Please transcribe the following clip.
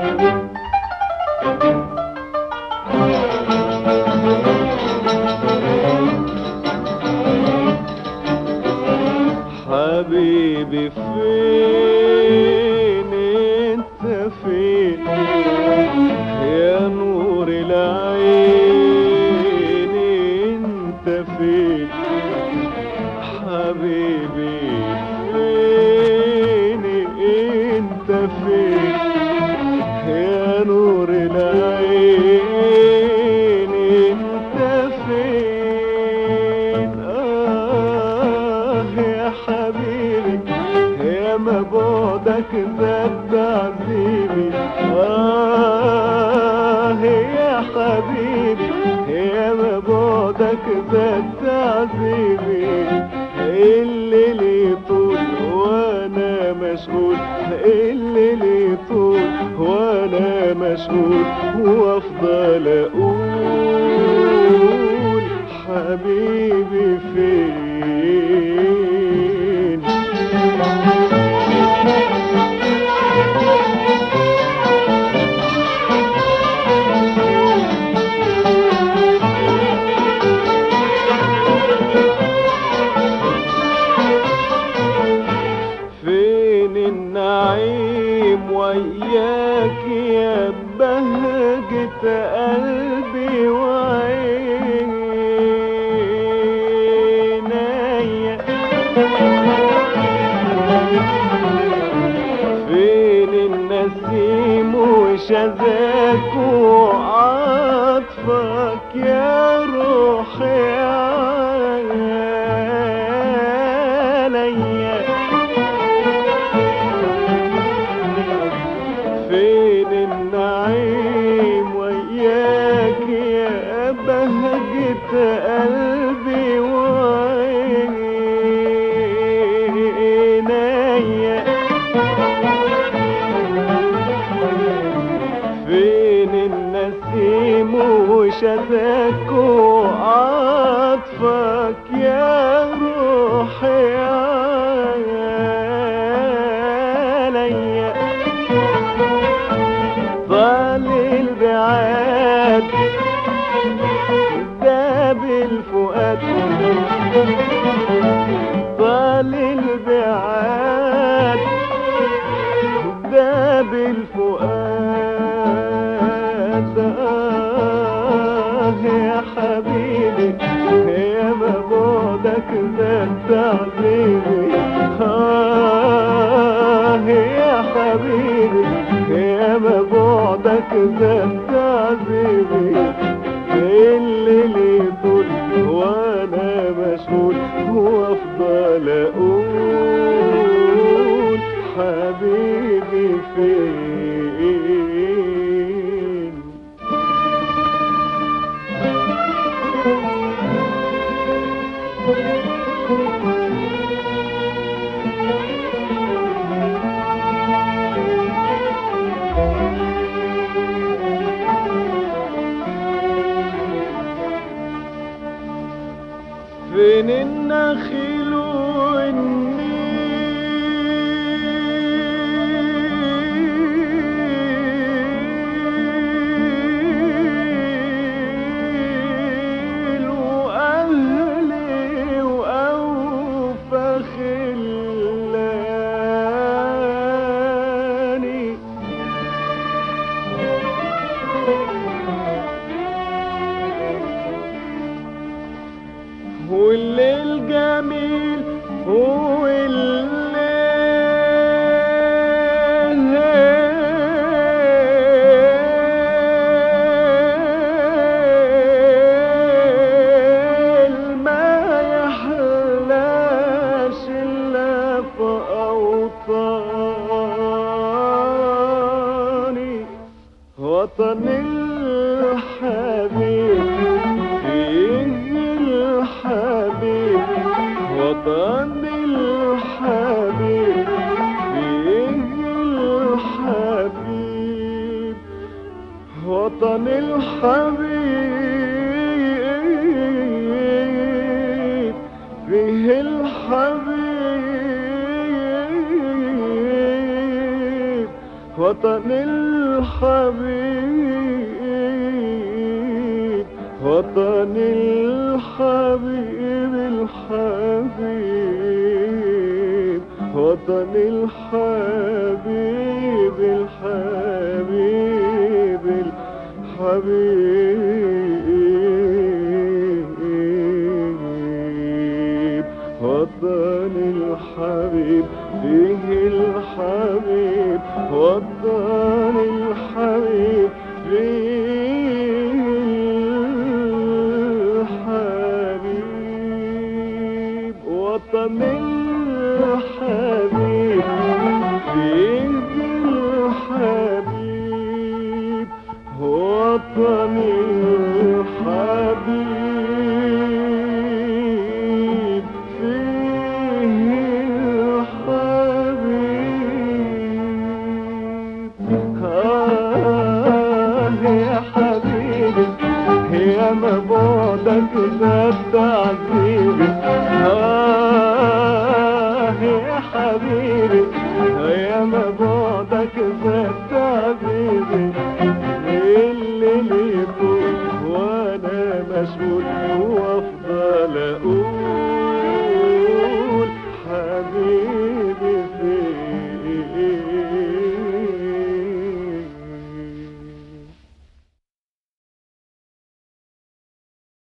حبيبي فين انت فين يا نور العين انت فين حبيبي فين انت فين يا نور العين انت فين آه يا حبيبي يا ما بعدك زاد عذيبي آه يا حبيبي يا ما بعدك زاد عذيبي الليل يطول وانا مشغول الليل يطول وانا مشغول وافضل اقول حبيبي فين فين النعيم وياك يا بهجة قلبي وعينيا فين النسيم وشذاك وعطفك يا روحي عليا فين النعيم وياك يا بهجة قلبي وعينيا فين النسيم وشذاك وعطفك يا روحي عليا ضل البعاد داب الفؤاد ضل البعاد داب الفؤاد آه يا حبيبي يا ما بعدك زاد تعذيبي آه يا حبيبي يا ما بعدك زاد تعذيبي الليل يطول وانا مشغول وافضل اقول حبيبي فين فين النخيل والنيل وأهلي وأوفى خلاني والليل جميل والليل ما يحلاش إلا في أوطاني وطن الحبيب فيه الحبيب وطن الحبيب فيه الحبيب وطن الحبيب فيه الحبيب وطن الحبيب وطن الحبيب الحبيب وطن الحبيب الحبيب الحبيب وطن الحبيب فيه الحبيب وطن الحبيب فيه الحبيب وطن الحبيب فيه الحبيب وطن